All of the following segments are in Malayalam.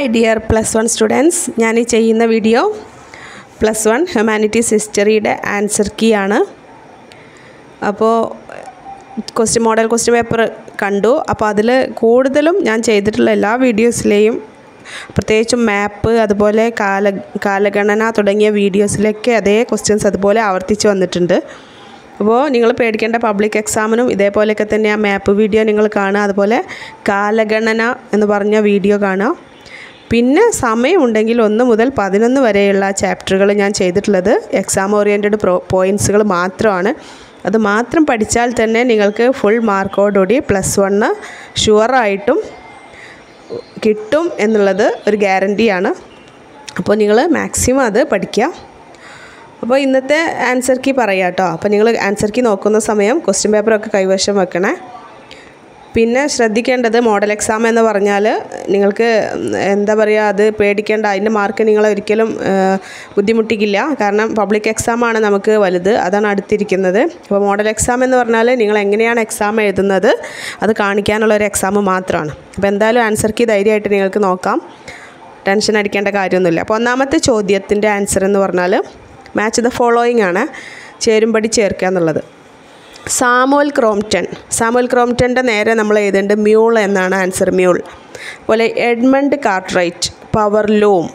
hi dear plus one students ഞാൻ ഈ ചെയ്യുന്ന വീഡിയോ പ്ലസ് വൺ ഹ്യൂമാനിറ്റീസ് ഹിസ്റ്ററിയുടെ ആൻസർ കീ ആണ് അപ്പോൾ ക്വസ്റ്റ്യൻ മോഡൽ ക്വസ്റ്റ്യൻ പേപ്പർ കണ്ടു അപ്പോൾ അതിൽ കൂടുതലും ഞാൻ ചെയ്തിട്ടുള്ള എല്ലാ വീഡിയോസിലെയും പ്രത്യേകിച്ചും മാപ്പ് അതുപോലെ കാല കാലഗണന തുടങ്ങിയ വീഡിയോസിലൊക്കെ അതേ ക്വസ്റ്റ്യൻസ് അതുപോലെ ആവർത്തിച്ച് വന്നിട്ടുണ്ട് അപ്പോൾ നിങ്ങൾ പേടിക്കേണ്ട പബ്ലിക് എക്സാമിനും ഇതേപോലെയൊക്കെ തന്നെ ആ മാപ്പ് വീഡിയോ നിങ്ങൾ കാണുക അതുപോലെ കാലഗണന എന്ന് പറഞ്ഞ വീഡിയോ കാണുക പിന്നെ സമയമുണ്ടെങ്കിൽ ഒന്ന് മുതൽ പതിനൊന്ന് വരെയുള്ള ചാപ്റ്ററുകൾ ഞാൻ ചെയ്തിട്ടുള്ളത് എക്സാം ഓറിയൻറ്റഡ് പ്രോ പോയിൻറ്റ്സുകൾ മാത്രമാണ് അത് മാത്രം പഠിച്ചാൽ തന്നെ നിങ്ങൾക്ക് ഫുൾ മാർക്കോടുകൂടി പ്ലസ് വണ്ണ് ഷുവറായിട്ടും കിട്ടും എന്നുള്ളത് ഒരു ഗ്യാരണ്ടിയാണ് അപ്പോൾ നിങ്ങൾ മാക്സിമം അത് പഠിക്കുക അപ്പോൾ ഇന്നത്തെ ആൻസർ കീ പറയാം കേട്ടോ അപ്പോൾ നിങ്ങൾ ആൻസർ കീ നോക്കുന്ന സമയം ക്വസ്റ്റ്യൻ പേപ്പറൊക്കെ കൈവശം വെക്കണേ പിന്നെ ശ്രദ്ധിക്കേണ്ടത് മോഡൽ എക്സാം എന്ന് പറഞ്ഞാൽ നിങ്ങൾക്ക് എന്താ പറയുക അത് പേടിക്കേണ്ട അതിൻ്റെ മാർക്ക് നിങ്ങളെ ഒരിക്കലും ബുദ്ധിമുട്ടിക്കില്ല കാരണം പബ്ലിക് എക്സാമാണ് നമുക്ക് വലുത് അതാണ് അടുത്തിരിക്കുന്നത് അപ്പോൾ മോഡൽ എക്സാം എന്ന് പറഞ്ഞാൽ നിങ്ങൾ എങ്ങനെയാണ് എക്സാം എഴുതുന്നത് അത് കാണിക്കാനുള്ള ഒരു എക്സാം മാത്രമാണ് അപ്പോൾ എന്തായാലും ആൻസർ കീ ധൈര്യമായിട്ട് നിങ്ങൾക്ക് നോക്കാം ടെൻഷൻ അടിക്കേണ്ട കാര്യമൊന്നുമില്ല അപ്പോൾ ഒന്നാമത്തെ ചോദ്യത്തിൻ്റെ ആൻസർ എന്ന് പറഞ്ഞാൽ മാച്ച് ദ ഫോളോയിങ് ആണ് ചേരുംപടി ചേർക്കുക എന്നുള്ളത് സാമുവൽ ക്രോംപ്റ്റൺ സാമുവൽ ക്രോംപ്റ്റൻ്റെ നേരെ നമ്മൾ എഴുതേണ്ടത് മ്യൂൾ എന്നാണ് ആൻസർ മ്യൂൾ അതുപോലെ Edmund Cartwright power loom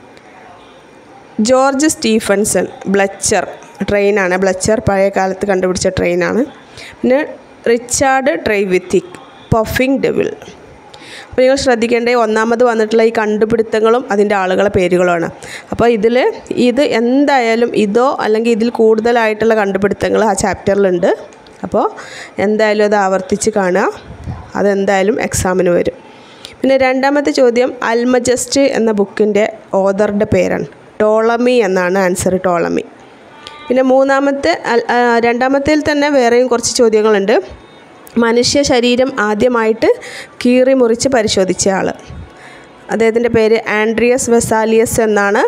George Stephenson Blucher ട്രെയിനാണ് ബ്ലച്ചർ പഴയ കാലത്ത് കണ്ടുപിടിച്ച ട്രെയിനാണ് പിന്നെ റിച്ചാർഡ് ട്രൈവിത്തിക് പഫിംഗ് ഡെവിൾ അപ്പോൾ നിങ്ങൾ ശ്രദ്ധിക്കേണ്ടത് ഒന്നാമത് വന്നിട്ടുള്ള ഈ കണ്ടുപിടുത്തങ്ങളും അതിൻ്റെ ആളുകളെ പേരുകളുമാണ് അപ്പോൾ ഇതിൽ ഇത് എന്തായാലും ഇതോ അല്ലെങ്കിൽ ഇതിൽ കൂടുതലായിട്ടുള്ള കണ്ടുപിടുത്തങ്ങൾ ആ ചാപ്റ്ററിലുണ്ട് അപ്പോൾ എന്തായാലും അത് ആവർത്തിച്ച് കാണുക അതെന്തായാലും എക്സാമിന് വരും പിന്നെ രണ്ടാമത്തെ ചോദ്യം അൽമജസ്റ്റ് എന്ന ബുക്കിൻ്റെ ഓതറുടെ പേരാണ് ടോളമി എന്നാണ് ആൻസർ ടോളമി പിന്നെ മൂന്നാമത്തെ രണ്ടാമത്തേൽ തന്നെ വേറെയും കുറച്ച് ചോദ്യങ്ങളുണ്ട് മനുഷ്യ ശരീരം ആദ്യമായിട്ട് കീറി മുറിച്ച് പരിശോധിച്ച ആൾ അദ്ദേഹത്തിൻ്റെ പേര് ആൻഡ്രിയസ് വെസാലിയസ് എന്നാണ്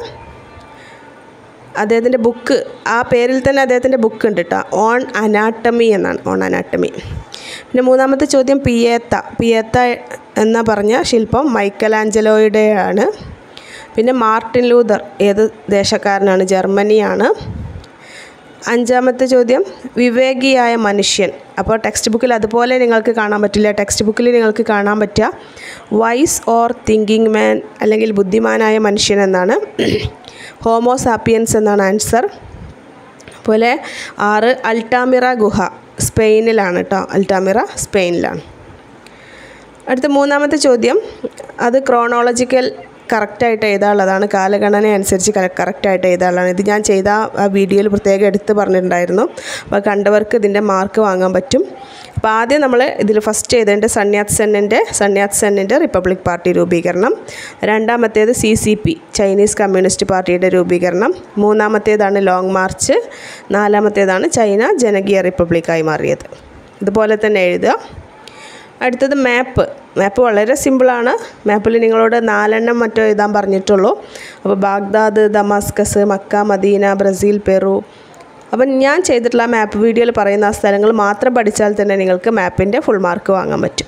അദ്ദേഹത്തിൻ്റെ ബുക്ക് ആ പേരിൽ തന്നെ അദ്ദേഹത്തിൻ്റെ ബുക്ക് ഉണ്ട് കേട്ടോ ഓൺ അനാട്ടമി എന്നാണ് ഓൺ അനാട്ടമി പിന്നെ മൂന്നാമത്തെ ചോദ്യം പിയേത്ത പിയേത്ത എന്ന പറഞ്ഞ ശില്പം മൈക്കലാഞ്ചലോയുടെയാണ് പിന്നെ മാർട്ടിൻ ലൂതർ ഏത് ദേശക്കാരനാണ് ജർമ്മനിയാണ് അഞ്ചാമത്തെ ചോദ്യം വിവേകിയായ മനുഷ്യൻ അപ്പോൾ ടെക്സ്റ്റ് ബുക്കിൽ അതുപോലെ നിങ്ങൾക്ക് കാണാൻ പറ്റില്ല ടെക്സ്റ്റ് ബുക്കിൽ നിങ്ങൾക്ക് കാണാൻ പറ്റുക വൈസ് ഓർ തിങ്കിങ് മാൻ അല്ലെങ്കിൽ ബുദ്ധിമാനായ മനുഷ്യൻ എന്നാണ് ഹോമോസാപ്പിയൻസ് എന്നാണ് ആൻസർ അതുപോലെ ആറ് അൽട്ടാമിറ ഗുഹ സ്പെയിനിലാണ് കേട്ടോ അൽട്ടാമിറ സ്പെയിനിലാണ് അടുത്ത മൂന്നാമത്തെ ചോദ്യം അത് ക്രോണോളജിക്കൽ കറക്റ്റായിട്ട് എഴുതാനുള്ളതാണ് കാലഗണന അനുസരിച്ച് കറക്റ്റായിട്ട് എഴുതാനുള്ളതാണ് ഇത് ഞാൻ ചെയ്ത ആ വീഡിയോയിൽ പ്രത്യേകം എടുത്ത് പറഞ്ഞിട്ടുണ്ടായിരുന്നു അപ്പോൾ കണ്ടവർക്ക് ഇതിൻ്റെ മാർക്ക് വാങ്ങാൻ പറ്റും അപ്പോൾ ആദ്യം നമ്മൾ ഇതിൽ ഫസ്റ്റ് ചെയ്തതിൻ്റെ സണ്യാത് സെന്നിൻ്റെ സണ്യാത് സെന്നിൻ്റെ റിപ്പബ്ലിക് പാർട്ടി രൂപീകരണം രണ്ടാമത്തേത് C C P Chinese communist പാർട്ടിയുടെ രൂപീകരണം മൂന്നാമത്തേതാണ് ലോങ് മാർച്ച് നാലാമത്തേതാണ് ചൈന ജനകീയ റിപ്പബ്ലിക്കായി മാറിയത് ഇതുപോലെ തന്നെ എഴുതുക അടുത്തത് മാപ്പ് മാപ്പ് വളരെ സിമ്പിളാണ് മാപ്പിൽ നിങ്ങളോട് നാലെണ്ണം മറ്റോ എഴുതാൻ പറഞ്ഞിട്ടുള്ളൂ അപ്പോൾ Baghdad Damascus Mecca Medina Brazil Peru അപ്പം ഞാൻ ചെയ്തിട്ടുള്ള മാപ്പ് വീഡിയോയിൽ പറയുന്ന ആ സ്ഥലങ്ങൾ മാത്രം പഠിച്ചാൽ തന്നെ നിങ്ങൾക്ക് മാപ്പിൻ്റെ ഫുൾ മാർക്ക് വാങ്ങാൻ പറ്റും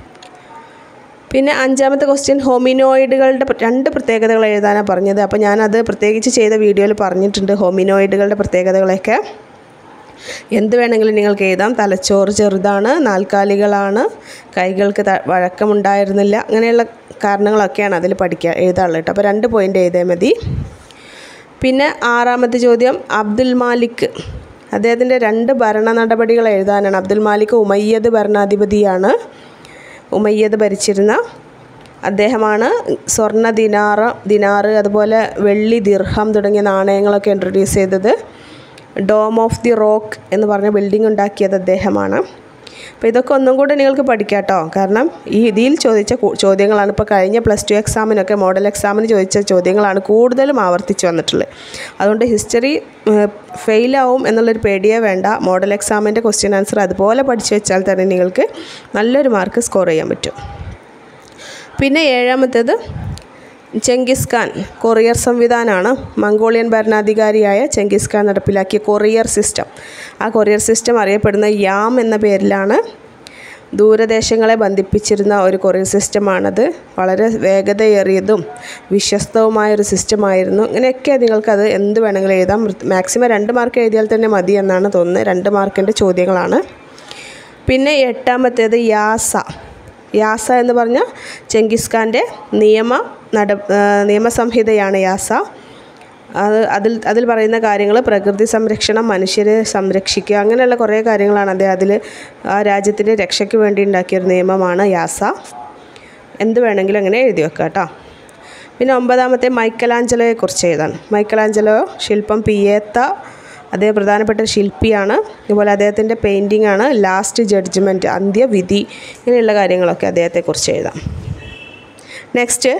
പിന്നെ അഞ്ചാമത്തെ ക്വസ്റ്റ്യൻ ഹോമിനോയിഡുകളുടെ രണ്ട് പ്രത്യേകതകൾ എഴുതാനാണ് പറഞ്ഞത് അപ്പോൾ ഞാനത് പ്രത്യേകിച്ച് ചെയ്ത വീഡിയോയിൽ പറഞ്ഞിട്ടുണ്ട് ഹോമിനോയിഡുകളുടെ പ്രത്യേകതകളൊക്കെ എന്ത് വേണമെങ്കിലും നിങ്ങൾക്ക് എഴുതാം തലച്ചോറ് ചെറുതാണ് നാൽക്കാലികളാണ് കൈകൾക്ക് വഴക്കമുണ്ടായിരുന്നില്ല അങ്ങനെയുള്ള കാരണങ്ങളൊക്കെയാണ് അതിൽ പഠിക്കുക എഴുതാനുള്ളത് കേട്ടോ അപ്പോൾ രണ്ട് പോയിൻ്റ് എഴുതിയാൽ മതി പിന്നെ ആറാമത്തെ ചോദ്യം അബ്ദുൽ മാലിക് അദ്ദേഹത്തിൻ്റെ രണ്ട് ഭരണ നടപടികൾ എഴുതാനാണ് അബ്ദുൽ മാലിക് ഉമയ്യദ് ഭരണാധിപതിയാണ് ഉമയ്യദ് ഭരിച്ചിരുന്ന അദ്ദേഹമാണ് സ്വർണ്ണ ദിനാറ് ദിനാറ് അതുപോലെ വെള്ളി ദിർഹം തുടങ്ങിയ നാണയങ്ങളൊക്കെ ഇൻട്രൊഡ്യൂസ് ചെയ്തത് ഡോം ഓഫ് ദി റോക്ക് എന്ന് പറഞ്ഞ ബിൽഡിംഗ് ഉണ്ടാക്കിയത് അദ്ദേഹമാണ് അപ്പോൾ ഇതൊക്കെ ഒന്നും കൂടെ നിങ്ങൾക്ക് പഠിക്കാം കേട്ടോ കാരണം ഈ ഇതിൽ ചോദിച്ച ചോദ്യങ്ങളാണ് ഇപ്പോൾ കഴിഞ്ഞ പ്ലസ് ടു എക്സാമിനൊക്കെ മോഡൽ എക്സാമിന് ചോദിച്ച ചോദ്യങ്ങളാണ് കൂടുതലും ആവർത്തിച്ച് വന്നിട്ടുള്ളത് അതുകൊണ്ട് ഹിസ്റ്ററി ഫെയിലാവും എന്നുള്ളൊരു പേടിയേ വേണ്ട മോഡൽ എക്സാമിൻ്റെ ക്വസ്റ്റ്യൻ ആൻസർ അതുപോലെ പഠിച്ചു വെച്ചാൽ തന്നെ നിങ്ങൾക്ക് നല്ലൊരു മാർക്ക് സ്കോർ ചെയ്യാൻ പറ്റും പിന്നെ ഏഴാമത്തേത് ചെങ്കിസ് ഖാൻ കൊറിയർ സംവിധാനമാണ് മംഗോളിയൻ ഭരണാധികാരിയായ ചെങ്കിസ് ഖാൻ നടപ്പിലാക്കിയ കൊറിയർ സിസ്റ്റം ആ കൊറിയർ സിസ്റ്റം അറിയപ്പെടുന്ന യാം എന്ന പേരിലാണ് ദൂരദേശങ്ങളെ ബന്ധിപ്പിച്ചിരുന്ന ഒരു കൊറിയർ സിസ്റ്റമാണത് വളരെ വേഗതയേറിയതും വിശ്വസ്തവുമായ ഒരു സിസ്റ്റമായിരുന്നു ഇങ്ങനെയൊക്കെ നിങ്ങൾക്കത് എന്ത് വേണമെങ്കിലും എഴുതാം മാക്സിമം രണ്ട് മാർക്ക് എഴുതിയാൽ തന്നെ മതി എന്നാണ് തോന്നുന്നത് രണ്ട് മാർക്കിൻ്റെ ചോദ്യങ്ങളാണ് പിന്നെ എട്ടാമത്തേത് യാസ യാസ എന്ന് പറഞ്ഞാൽ ചെങ്കിസ് ഖാൻ്റെ നിയമ നട നിയമസംഹിതയാണ് യാസ അത് അതിൽ അതിൽ പറയുന്ന കാര്യങ്ങൾ പ്രകൃതി സംരക്ഷണം മനുഷ്യരെ സംരക്ഷിക്കുക അങ്ങനെയുള്ള കുറേ കാര്യങ്ങളാണ് അദ്ദേഹം അതിൽ ആ രാജ്യത്തിൻ്റെ രക്ഷയ്ക്ക് വേണ്ടി ഉണ്ടാക്കിയൊരു നിയമമാണ് യാസ എന്ത് വേണമെങ്കിലും അങ്ങനെ എഴുതി വെക്കാം കേട്ടോ പിന്നെ ഒമ്പതാമത്തെ മൈക്കലാഞ്ചലോയെ കുറിച്ച് എഴുതാൻ മൈക്കലാഞ്ചലോ ശില്പം പിയേത്ത അദ്ദേഹം പ്രധാനപ്പെട്ട ഒരു ശില്പിയാണ് അതുപോലെ അദ്ദേഹത്തിൻ്റെ പെയിൻറ്റിംഗ് ആണ് ലാസ്റ്റ് ജഡ്ജ്മെൻറ്റ് അന്ത്യവിധി ഇങ്ങനെയുള്ള കാര്യങ്ങളൊക്കെ അദ്ദേഹത്തെക്കുറിച്ച് എഴുതാം നെക്സ്റ്റ്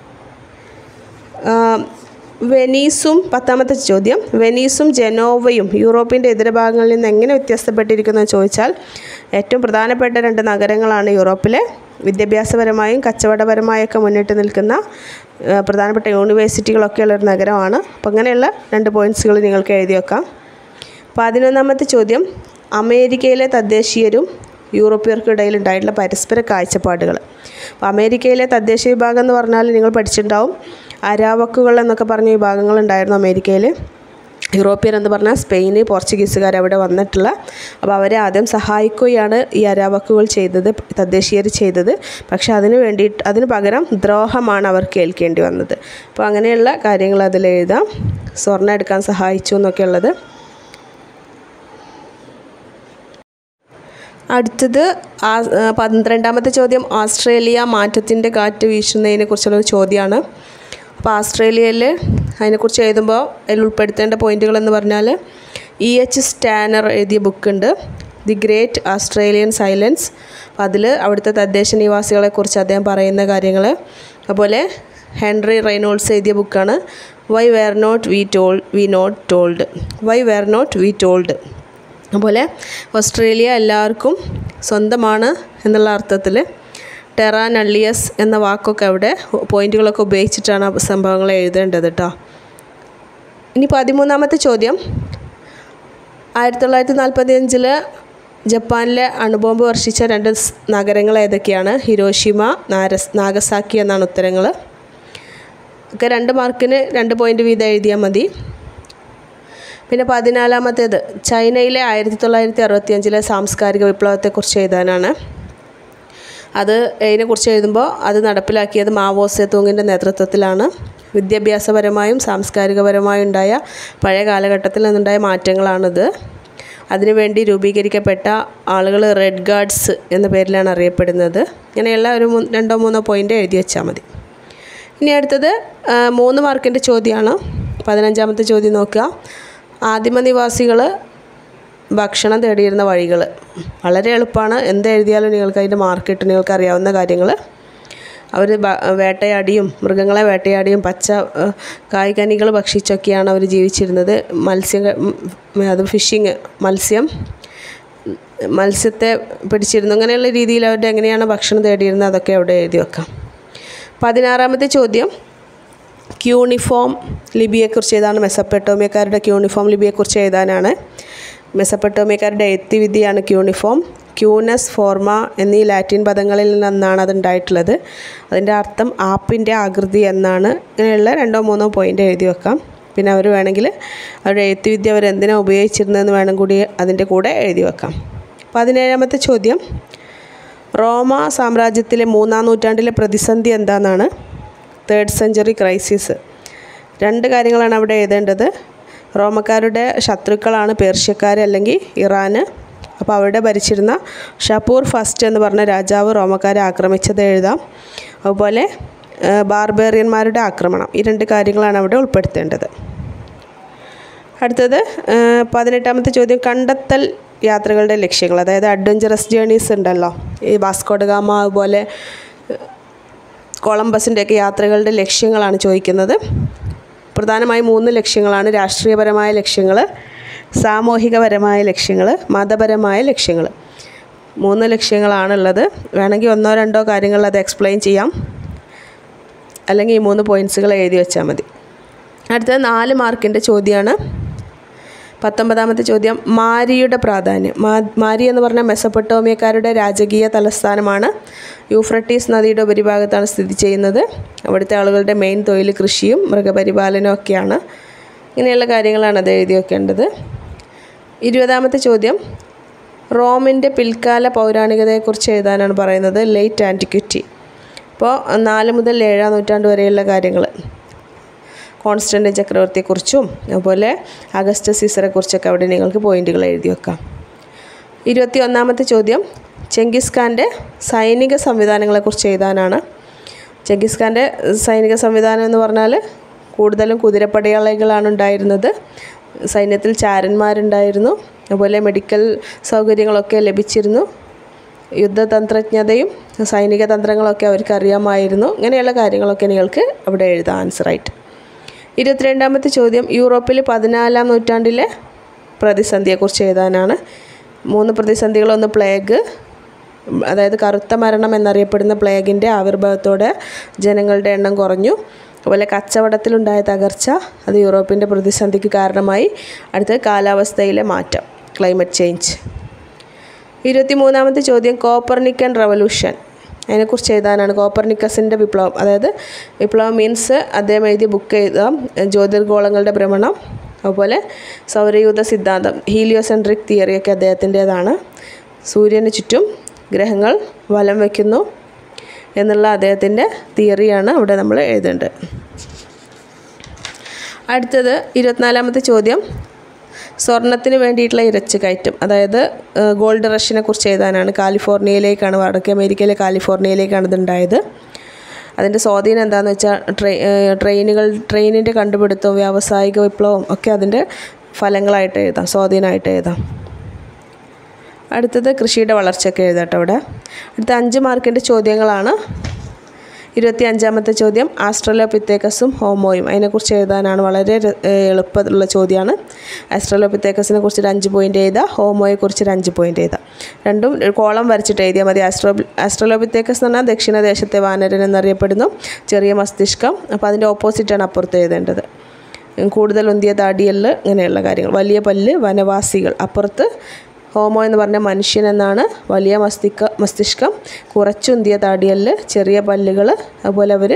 വെനീസും പത്താമത്തെ ചോദ്യം വെനീസും ജനോവയും യൂറോപ്പിൻ്റെ ഇതര ഭാഗങ്ങളിൽ നിന്ന് എങ്ങനെ വ്യത്യസ്തപ്പെട്ടിരിക്കുന്നു എന്ന് ചോദിച്ചാൽ ഏറ്റവും പ്രധാനപ്പെട്ട രണ്ട് നഗരങ്ങളാണ് യൂറോപ്പിലെ വിദ്യാഭ്യാസപരമായും കച്ചവടപരമായൊക്കെ മുന്നിട്ട് നിൽക്കുന്ന ആ, പ്രധാനപ്പെട്ട യൂണിവേഴ്സിറ്റികളൊക്കെ ഉള്ളൊരു നഗരമാണ് അപ്പോൾ അങ്ങനെയുള്ള രണ്ട് പോയിൻറ്റ്സുകൾ നിങ്ങൾക്ക് എഴുതി വെക്കാം പതിനൊന്നാമത്തെ ചോദ്യം അമേരിക്കയിലെ തദ്ദേശീയരും യൂറോപ്യർക്കിടയിൽ ഉണ്ടായിട്ടുള്ള പരസ്പര കാഴ്ചപ്പാടുകൾ അപ്പോൾ അമേരിക്കയിലെ തദ്ദേശ വിഭാഗം എന്ന് പറഞ്ഞാൽ നിങ്ങൾ പഠിച്ചിട്ടുണ്ടാവും അരാവക്കുകൾ എന്നൊക്കെ പറഞ്ഞ വിഭാഗങ്ങളുണ്ടായിരുന്നു അമേരിക്കയിൽ യൂറോപ്യൻ എന്ന് പറഞ്ഞാൽ സ്പെയിന് പോർച്ചുഗീസുകാർ അവിടെ വന്നിട്ടുള്ള അപ്പോൾ അവരെ ആദ്യം സഹായിക്കുകയാണ് ഈ അരാവക്കുകൾ ചെയ്തത് തദ്ദേശീയർ ചെയ്തത് പക്ഷേ അതിന് വേണ്ടിയിട്ട് അതിന് പകരം ദ്രോഹമാണ് അവർക്ക് ഏൽക്കേണ്ടി വന്നത് അപ്പോൾ അങ്ങനെയുള്ള കാര്യങ്ങൾ അതിൽ എഴുതാം സ്വർണ്ണം എടുക്കാൻ സഹായിച്ചു എന്നൊക്കെ ഉള്ളത് അടുത്തത് ആ ആ, പന്ത്രണ്ടാമത്തെ ചോദ്യം ഓസ്ട്രേലിയ മാറ്റത്തിൻ്റെ കാറ്റ് വീശുന്നതിനെ കുറിച്ചുള്ള ഒരു ചോദ്യമാണ് അപ്പോൾ ഓസ്ട്രേലിയയിൽ അതിനെക്കുറിച്ച് എഴുതുമ്പോൾ അതിൽ ഉൾപ്പെടുത്തേണ്ട പോയിന്റുകൾ എന്ന് പറഞ്ഞാൽ ഇ എച്ച് സ്റ്റാനർ എഴുതിയ ബുക്കുണ്ട് ദി ഗ്രേറ്റ് ഓസ്ട്രേലിയൻ സൈലൻസ് അപ്പോൾ അതിൽ അവിടുത്തെ തദ്ദേശ നിവാസികളെക്കുറിച്ച് അദ്ദേഹം പറയുന്ന കാര്യങ്ങൾ അതുപോലെ ഹെൻറി റെയ്നോൾഡ്സ് എഴുതിയ ബുക്കാണ് why were not we told we not told why were not we told അതുപോലെ ഓസ്ട്രേലിയ എല്ലാവർക്കും സ്വന്തമാണ് എന്നുള്ള അർത്ഥത്തിൽ ടെറാ നള്ളിയസ് എന്ന വാക്കൊക്കെ അവിടെ പോയിന്റുകളൊക്കെ ഉപയോഗിച്ചിട്ടാണ് ആ സംഭവങ്ങൾ എഴുതേണ്ടത് കേട്ടോ ഇനി പതിമൂന്നാമത്തെ ചോദ്യം ആയിരത്തി തൊള്ളായിരത്തി നാൽപ്പത്തി അഞ്ചിൽ ജപ്പാനിലെ അണുബോംബ് വർഷിച്ച രണ്ട് സ് നഗരങ്ങൾ ഏതൊക്കെയാണ് ഹിരോഷിമ നാരസ് നാഗസാക്കി എന്നാണ് ഉത്തരങ്ങൾ ഒക്കെ രണ്ട് മാർക്കിന് രണ്ട് പോയിന്റ് വീതം എഴുതിയാൽ മതി പിന്നെ പതിനാലാമത്തേത് ചൈനയിലെ ആയിരത്തി തൊള്ളായിരത്തി അറുപത്തി അഞ്ചിലെ സാംസ്കാരിക വിപ്ലവത്തെക്കുറിച്ച് എഴുതാനാണ് അത് ഇതിനെക്കുറിച്ച് എഴുതുമ്പോൾ അത് നടപ്പിലാക്കിയത് മാവോ സേതൂങ്ങിൻ്റെ നേതൃത്വത്തിലാണ് വിദ്യാഭ്യാസപരമായും സാംസ്കാരികപരമായും ഉണ്ടായ പഴയ കാലഘട്ടത്തിൽ നിന്നുണ്ടായ മാറ്റങ്ങളാണിത് അതിനുവേണ്ടി രൂപീകരിക്കപ്പെട്ട ആളുകൾ റെഡ് ഗാർഡ്സ് എന്ന പേരിലാണ് അറിയപ്പെടുന്നത് ഇങ്ങനെയുള്ള ഒരു മൂ- രണ്ടോ മൂന്നോ പോയിൻ്റ് എഴുതി വെച്ചാൽ മതി ഇനി അടുത്തത് ആ, മൂന്ന് മാർക്കിൻ്റെ ചോദ്യമാണ് പതിനഞ്ചാമത്തെ ചോദ്യം നോക്കുക ആദിമനിവാസികൾ ഭക്ഷണം തേടിയിരുന്ന വഴികൾ വളരെ എളുപ്പമാണ് എന്ത് എഴുതിയാലും നിങ്ങൾക്ക് അതിൻ്റെ മാർക്ക് കിട്ടും നിങ്ങൾക്ക് അറിയാവുന്ന കാര്യങ്ങൾ അവർ വേട്ടയാടിയും മൃഗങ്ങളെ വേട്ടയാടിയും പച്ച ആ, കായ്കനികൾ ഭക്ഷിച്ചൊക്കെയാണ് അവർ ജീവിച്ചിരുന്നത് മത്സ്യം ഉം, അത് ഫിഷിങ് മത്സ്യം മത്സ്യത്തെ പിടിച്ചിരുന്നു അങ്ങനെയുള്ള രീതിയിൽ അവരുടെ എങ്ങനെയാണ് ഭക്ഷണം തേടിയിരുന്നത് അതൊക്കെ അവിടെ എഴുതി വെക്കാം പതിനാറാമത്തെ ചോദ്യം ക്യൂണിഫോം ലിപിയെക്കുറിച്ച് ഏതാണ് മെസ്സപ്പെട്ടോമിയക്കാരുടെ ക്യൂണിഫോം ലിപിയെക്കുറിച്ച് എഴുതാനാണ് മെസ്സപ്പെട്ടോമിയക്കാരുടെ എഴുത്തുവിദ്യയാണ് ക്യൂണിഫോം ക്യൂനസ് ഫോർമ എന്നീ ലാറ്റിൻ പദങ്ങളിൽ നിന്നാണ് അത് ഉണ്ടായിട്ടുള്ളത് അതിൻ്റെ അർത്ഥം ആപ്പിൻ്റെ ആകൃതി എന്നാണ് ഇങ്ങനെയുള്ള രണ്ടോ മൂന്നോ പോയിൻ്റ് എഴുതി വെക്കാം പിന്നെ അവർ വേണമെങ്കിൽ അവരുടെ എഴുത്തുവിദ്യ അവർ എന്തിനാണ് ഉപയോഗിച്ചിരുന്നതെന്ന് വേണം കൂടി അതിൻ്റെ കൂടെ എഴുതി വെക്കാം പതിനേഴാമത്തെ ചോദ്യം റോമ സാമ്രാജ്യത്തിലെ മൂന്നാം നൂറ്റാണ്ടിലെ പ്രതിസന്ധി എന്താണെന്നാണ് തേർഡ് സെഞ്ചുറി ക്രൈസിസ് രണ്ട് കാര്യങ്ങളാണ് അവിടെ എഴുതേണ്ടത് റോമക്കാരുടെ ശത്രുക്കളാണ് പേർഷ്യക്കാർ അല്ലെങ്കിൽ ഇറാന് അപ്പോൾ അവിടെ ഭരിച്ചിരുന്ന ഷപ്പൂർ ഫസ്റ്റ് എന്ന് പറഞ്ഞ രാജാവ് റോമക്കാരെ ആക്രമിച്ചത് എഴുതാം അതുപോലെ ആ, ബാർബേറിയന്മാരുടെ ആക്രമണം ഈ രണ്ട് കാര്യങ്ങളാണ് അവിടെ ഉൾപ്പെടുത്തേണ്ടത് അടുത്തത് ആ, പതിനെട്ടാമത്തെ ചോദ്യം കണ്ടെത്തൽ യാത്രകളുടെ ലക്ഷ്യങ്ങൾ അതായത് അഡ്വഞ്ചറസ് ജേണീസ് ഉണ്ടല്ലോ ഈ വാസ്കോഡഗാമ അതുപോലെ കൊളംബസിൻ്റെയൊക്കെ യാത്രകളുടെ ലക്ഷ്യങ്ങളാണ് ചോദിക്കുന്നത് പ്രധാനമായും മൂന്ന് ലക്ഷ്യങ്ങളാണ് രാഷ്ട്രീയപരമായ ലക്ഷ്യങ്ങൾ സാമൂഹികപരമായ ലക്ഷ്യങ്ങൾ മതപരമായ ലക്ഷ്യങ്ങൾ മൂന്ന് ലക്ഷ്യങ്ങളാണുള്ളത് വേണമെങ്കിൽ ഒന്നോ രണ്ടോ കാര്യങ്ങൾ അത് എക്സ്പ്ലെയിൻ ചെയ്യാം അല്ലെങ്കിൽ ഈ മൂന്ന് പോയിൻറ്റ്സുകൾ എഴുതി വെച്ചാൽ മതി അടുത്തത് നാല് മാർക്കിൻ്റെ ചോദ്യമാണ് പത്തൊമ്പതാമത്തെ ചോദ്യം മാരിയുടെ പ്രാധാന്യം മാ മാരി എന്ന് പറഞ്ഞാൽ മെസ്സപ്പൊട്ടോമിയക്കാരുടെ രാജകീയ തലസ്ഥാനമാണ് യൂഫ്രട്ടീസ് നദിയുടെ ഉപരിഭാഗത്താണ് സ്ഥിതി ചെയ്യുന്നത് അവിടുത്തെ ആളുകളുടെ മെയിൻ തൊഴിൽ കൃഷിയും മൃഗപരിപാലനവും ഒക്കെയാണ് ഇങ്ങനെയുള്ള കാര്യങ്ങളാണ് അത് എഴുതി വെക്കേണ്ടത് ഇരുപതാമത്തെ ചോദ്യം റോമിൻ്റെ പിൽക്കാല പൗരാണികതയെക്കുറിച്ച് എഴുതാനാണ് പറയുന്നത് ലേറ്റ് ആൻറ്റിക്വിറ്റി അപ്പോൾ നാല് മുതൽ ഏഴാം നൂറ്റാണ്ട് വരെയുള്ള കാര്യങ്ങൾ കോൺസ്റ്റൻ്റ് ചക്രവർത്തിയെക്കുറിച്ചും അതുപോലെ അഗസ്റ്റ് സീസറെക്കുറിച്ചൊക്കെ അവിടെ നിങ്ങൾക്ക് പോയിന്റുകൾ എഴുതി വെക്കാം ഇരുപത്തി ഒന്നാമത്തെ ചോദ്യം ചെങ്കിസ് ഖാൻ്റെ സൈനിക സംവിധാനങ്ങളെക്കുറിച്ച് എഴുതാനാണ് ചെങ്കിസ് ഖാൻ്റെ സൈനിക സംവിധാനം എന്ന് പറഞ്ഞാൽ കൂടുതലും കുതിരപ്പടയാളികളാണ് ഉണ്ടായിരുന്നത് സൈന്യത്തിൽ ചാരന്മാരുണ്ടായിരുന്നു അതുപോലെ മെഡിക്കൽ സൗകര്യങ്ങളൊക്കെ ലഭിച്ചിരുന്നു യുദ്ധതന്ത്രജ്ഞതയും സൈനിക തന്ത്രങ്ങളൊക്കെ അവർക്ക് അറിയാമായിരുന്നു ഇങ്ങനെയുള്ള കാര്യങ്ങളൊക്കെ നിങ്ങൾക്ക് അവിടെ എഴുതാം ആൻസറായിട്ട് ഇരുപത്തിരണ്ടാമത്തെ ചോദ്യം യൂറോപ്പിൽ പതിനാലാം നൂറ്റാണ്ടിലെ പ്രതിസന്ധിയെക്കുറിച്ച് എഴുതാനാണ് മൂന്ന് പ്രതിസന്ധികൾ ഒന്ന് പ്ലേഗ് അതായത് കറുത്ത മരണം എന്നറിയപ്പെടുന്ന പ്ലേഗിൻ്റെ ആവിർഭാവത്തോടെ ജനങ്ങളുടെ എണ്ണം കുറഞ്ഞു അതുപോലെ കച്ചവടത്തിലുണ്ടായ തകർച്ച അത് യൂറോപ്പിൻ്റെ പ്രതിസന്ധിക്ക് കാരണമായി അടുത്തത് കാലാവസ്ഥയിലെ മാറ്റം ക്ലൈമറ്റ് ചേഞ്ച് ഇരുപത്തി മൂന്നാമത്തെ ചോദ്യം കോപ്പർനിക്കൻ റവല്യൂഷൻ അതിനെക്കുറിച്ച് എഴുതാനാണ് കോപ്പർനിക്കസിൻ്റെ വിപ്ലവം അതായത് വിപ്ലവം മീൻസ് അദ്ദേഹം എഴുതിയ ബുക്ക് എഴുതാം ജ്യോതിർഗോളങ്ങളുടെ ഭ്രമണം അതുപോലെ സൗരയൂഥ സിദ്ധാന്തം ഹീലിയോസെൻട്രിക് തിയറിയൊക്കെ അദ്ദേഹത്തിൻ്റേതാണ് സൂര്യന് ചുറ്റും ഗ്രഹങ്ങൾ വലം വയ്ക്കുന്നു എന്നുള്ള അദ്ദേഹത്തിൻ്റെ തിയറിയാണ് അവിടെ നമ്മൾ എഴുതേണ്ടത് അടുത്തത് ഇരുപത്തിനാലാമത്തെ ചോദ്യം സ്വർണത്തിന് വേണ്ടിയിട്ടുള്ള ഇരച്ചു കയറ്റം അതായത് ഗോൾഡ് റഷിനെ കുറിച്ച് എഴുതാനാണ് കാലിഫോർണിയയിലേക്കാണ് വടക്കേ അമേരിക്കയിലെ കാലിഫോർണിയയിലേക്കാണ് ഇതുണ്ടായത് അതിൻ്റെ സ്വാധീനം എന്താണെന്ന് വെച്ചാൽ ട്രെയി ട്രെയിനുകൾ ട്രെയിനിൻ്റെ കണ്ടുപിടുത്തവും വ്യാവസായിക വിപ്ലവവും ഒക്കെ അതിൻ്റെ ഫലങ്ങളായിട്ട് എഴുതാം സ്വാധീനമായിട്ട് എഴുതാം അടുത്തത് കൃഷിയുടെ വളർച്ചയൊക്കെ എഴുതാട്ടോ അവിടെ അടുത്ത അഞ്ച് മാർക്കിൻ്റെ ചോദ്യങ്ങളാണ് ഇരുപത്തി അഞ്ചാമത്തെ ചോദ്യം ആസ്ട്രലോപിത്തേക്കസും ഹോമോയും അതിനെക്കുറിച്ച് എഴുതാനാണ് വളരെ എളുപ്പമുള്ള ചോദ്യമാണ് ആസ്ട്രലോപിത്തേക്കസിനെ കുറിച്ച് ഒരു അഞ്ച് പോയിൻ്റ് എഴുതുക ഹോമോയെക്കുറിച്ച് ഒരു അഞ്ച് പോയിൻ്റ് എഴുതുക രണ്ടും കോളം വരച്ചിട്ട് എഴുതിയാൽ മതി ആസ്ട്രോ ആസ്ട്രലോപിത്തേക്കസ് എന്ന് പറഞ്ഞാൽ ദക്ഷിണദേശത്തെ വാനരൻ എന്നറിയപ്പെടുന്നു ചെറിയ മസ്തിഷ്കം അപ്പോൾ അതിൻ്റെ ഓപ്പോസിറ്റാണ് അപ്പുറത്ത് എഴുതേണ്ടത് കൂടുതൽ ഉന്തിയ താടിയല് ഇങ്ങനെയുള്ള കാര്യങ്ങൾ വലിയ പല്ല് വനവാസികൾ അപ്പുറത്ത് ഹോമോ എന്ന് പറഞ്ഞ മനുഷ്യൻ എന്നാണ് വലിയ മസ്തിഷ്ക മസ്തിഷ്കം കുറച്ചുന്തിയ താടിയല് ചെറിയ പല്ലുകൾ അതുപോലെ അവർ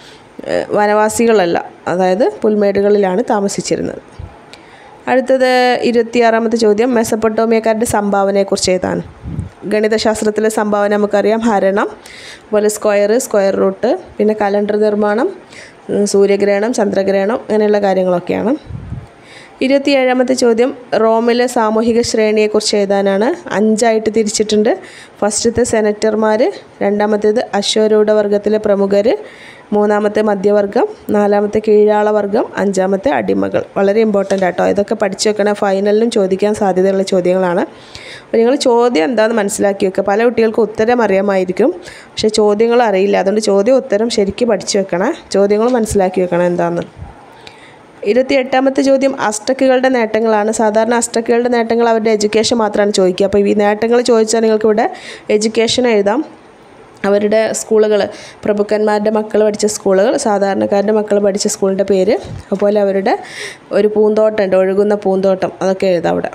വനവാസികളല്ല അതായത് പുൽമേടുകളിലാണ് താമസിച്ചിരുന്നത് അടുത്തത് ഇരുപത്തിയാറാമത്തെ ചോദ്യം മെസ്സപ്പൊട്ടോമിയക്കാരുടെ സംഭാവനയെക്കുറിച്ച് എഴുതാണ് ഗണിതശാസ്ത്രത്തിലെ സംഭാവന നമുക്കറിയാം ഹരണം അതുപോലെ സ്ക്വയർ സ്ക്വയർ റൂട്ട് പിന്നെ കലണ്ടർ നിർമ്മാണം സൂര്യഗ്രഹണം ചന്ദ്രഗ്രഹണം അങ്ങനെയുള്ള കാര്യങ്ങളൊക്കെയാണ് ഇരുപത്തിയേഴാമത്തെ ചോദ്യം റോമിലെ സാമൂഹിക ശ്രേണിയെക്കുറിച്ച് എഴുതാനാണ് അഞ്ചായിട്ട് തിരിച്ചിട്ടുണ്ട് ഫസ്റ്റത്തെ സെനറ്റർമാർ രണ്ടാമത്തേത് അശ്വരൂഢ വർഗത്തിലെ പ്രമുഖർ മൂന്നാമത്തെ മധ്യവർഗം നാലാമത്തെ കീഴാള വർഗം അഞ്ചാമത്തെ അടിമകൾ വളരെ ഇമ്പോർട്ടൻ്റ് ആട്ടോ ഇതൊക്കെ പഠിച്ചു വെക്കണേ ഫൈനലിലും ചോദിക്കാൻ സാധ്യതയുള്ള ചോദ്യങ്ങളാണ് അപ്പോൾ നിങ്ങൾ ചോദ്യം എന്താണെന്ന് മനസ്സിലാക്കി വെക്കുക പല കുട്ടികൾക്കും ഉത്തരം അറിയാമായിരിക്കും പക്ഷേ ചോദ്യങ്ങൾ അറിയില്ല അതുകൊണ്ട് ചോദ്യം ഉത്തരം ശരിക്കും പഠിച്ചു വെക്കണേ ചോദ്യങ്ങൾ മനസ്സിലാക്കി വെക്കണം എന്താണെന്ന് ഇരുപത്തി എട്ടാമത്തെ ചോദ്യം അസ്റ്റക്കുകളുടെ നേട്ടങ്ങളാണ് സാധാരണ അസ്റ്റക്കുകളുടെ നേട്ടങ്ങൾ അവരുടെ എഡ്യൂക്കേഷൻ മാത്രമാണ് ചോദിക്കുക അപ്പോൾ ഈ നേട്ടങ്ങൾ ചോദിച്ചാൽ നിങ്ങൾക്ക് ഇവിടെ എഡ്യൂക്കേഷൻ എഴുതാം അവരുടെ സ്കൂളുകൾ പ്രഭുക്കന്മാരുടെ മക്കൾ പഠിച്ച സ്കൂളുകൾ സാധാരണക്കാരുടെ മക്കൾ പഠിച്ച സ്കൂളിൻ്റെ പേര് അതുപോലെ അവരുടെ ഒരു പൂന്തോട്ടമുണ്ട് ഒഴുകുന്ന പൂന്തോട്ടം അതൊക്കെ എഴുതാം അവിടെ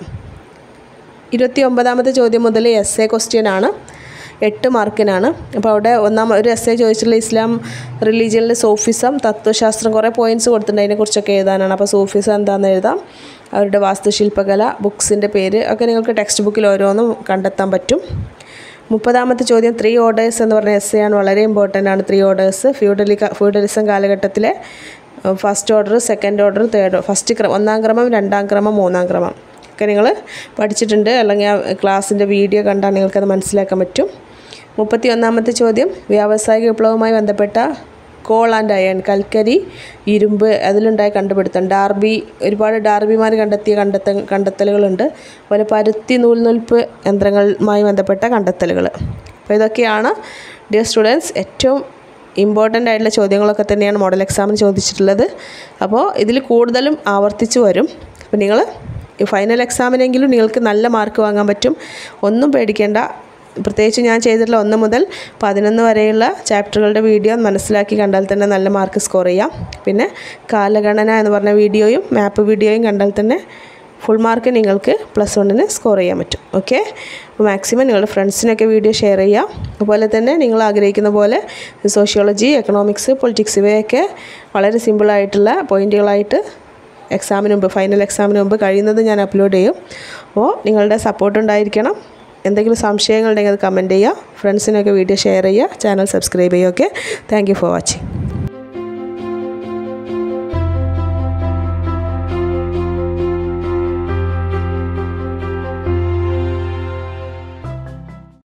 ഇരുപത്തി ഒമ്പതാമത്തെ ചോദ്യം മുതൽ എസ് എ ക്വസ്റ്റ്യൻ ആണ് എട്ട് മാർക്കിനാണ് അപ്പോൾ അവിടെ ഒന്നാം ഒരു എസ് എ ചോദിച്ചിട്ടുള്ള ഇസ്ലാം റിലീജിയനിൽ സോഫിസം തത്വശാസ്ത്രം കുറേ പോയിൻറ്റ്സ് കൊടുത്തിട്ടുണ്ട് അതിനെക്കുറിച്ചൊക്കെ എഴുതാനാണ് അപ്പോൾ സോഫിസം എന്താണെന്ന് എഴുതാം അവരുടെ വാസ്തുശില്പകല ബുക്സിൻ്റെ പേര് ഒക്കെ നിങ്ങൾക്ക് ടെക്സ്റ്റ് ബുക്കിൽ ഓരോന്നും കണ്ടെത്താൻ പറ്റും മുപ്പതാമത്തെ ചോദ്യം ത്രീ ഓർഡേഴ്സ് എന്ന് പറഞ്ഞ എസ് ആണ് വളരെ ഇമ്പോർട്ടൻ്റ് ആണ് ത്രീ ഓർഡേഴ്സ് ഫ്യൂഡലി ഫ്യൂഡലിസം കാലഘട്ടത്തിലെ first order second order third first ക്രമം ഒന്നാം ക്രമം രണ്ടാം ക്രമം മൂന്നാം ക്രമം ഒക്കെ നിങ്ങൾ പഠിച്ചിട്ടുണ്ട് അല്ലെങ്കിൽ ആ ക്ലാസ്സിൻ്റെ വീഡിയോ കണ്ടാൽ നിങ്ങൾക്കത് മനസ്സിലാക്കാൻ പറ്റും മുപ്പത്തി ഒന്നാമത്തെ ചോദ്യം വ്യാവസായിക വിപ്ലവവുമായി ബന്ധപ്പെട്ട കോൾ ആൻഡ് അയൺ കൽക്കരി ഇരുമ്പ് അതിലുണ്ടായ കണ്ടുപിടുത്തം ഡാർബി ഒരുപാട് ഡാർബിമാർ കണ്ടെത്തിയ കണ്ടെത്ത കണ്ടെത്തലുകളുണ്ട് അതുപോലെ പരുത്തി നൂൽനൂൽപ്പ് യന്ത്രങ്ങളുമായി ബന്ധപ്പെട്ട കണ്ടെത്തലുകൾ അപ്പോൾ ഇതൊക്കെയാണ് ഡിയർ സ്റ്റുഡൻസ് ഏറ്റവും ഇമ്പോർട്ടൻ്റ് ആയിട്ടുള്ള ചോദ്യങ്ങളൊക്കെ തന്നെയാണ് മോഡൽ എക്സാമിന് ചോദിച്ചിട്ടുള്ളത് അപ്പോൾ ഇതിൽ കൂടുതലും ആവർത്തിച്ച് വരും അപ്പോൾ നിങ്ങൾ ഈ ഫൈനൽ എക്സാമിനെങ്കിലും നിങ്ങൾക്ക് നല്ല മാർക്ക് വാങ്ങാൻ പറ്റും ഒന്നും പേടിക്കേണ്ട പ്രത്യേകിച്ച് ഞാൻ ചെയ്തിട്ടുള്ള ഒന്ന് മുതൽ പതിനൊന്ന് വരെയുള്ള ചാപ്റ്ററുകളുടെ വീഡിയോ മനസ്സിലാക്കി കണ്ടാൽ തന്നെ നല്ല മാർക്ക് സ്കോർ ചെയ്യാം പിന്നെ കാലഗണന എന്ന് പറഞ്ഞ വീഡിയോയും മാപ്പ് വീഡിയോയും കണ്ടാൽ തന്നെ ഫുൾ മാർക്ക് നിങ്ങൾക്ക് പ്ലസ് വണ്ണിന് സ്കോർ ചെയ്യാൻ പറ്റും ഓക്കെ അപ്പോൾ മാക്സിമം നിങ്ങളുടെ ഫ്രണ്ട്സിനൊക്കെ വീഡിയോ ഷെയർ ചെയ്യുക അതുപോലെ തന്നെ നിങ്ങൾ ആഗ്രഹിക്കുന്ന പോലെ സോഷ്യോളജി എക്കണോമിക്സ് പൊളിറ്റിക്സ് ഇവയൊക്കെ വളരെ സിമ്പിളായിട്ടുള്ള പോയിന്റുകളായിട്ട് എക്സാമിന് മുമ്പ് ഫൈനൽ എക്സാമിന് മുമ്പ് കഴിയുന്നത് ഞാൻ അപ്ലോഡ് ചെയ്യും അപ്പോൾ നിങ്ങളുടെ സപ്പോർട്ട് ഉണ്ടായിരിക്കണം എന്തെങ്കിലും സംശയങ്ങളുണ്ടെങ്കിൽ അത് കമൻറ്റ് ചെയ്യുക ഫ്രണ്ട്സിനൊക്കെ വീഡിയോ ഷെയർ ചെയ്യുക ചാനൽ സബ്സ്ക്രൈബ് ചെയ്യുക okay thank you for watching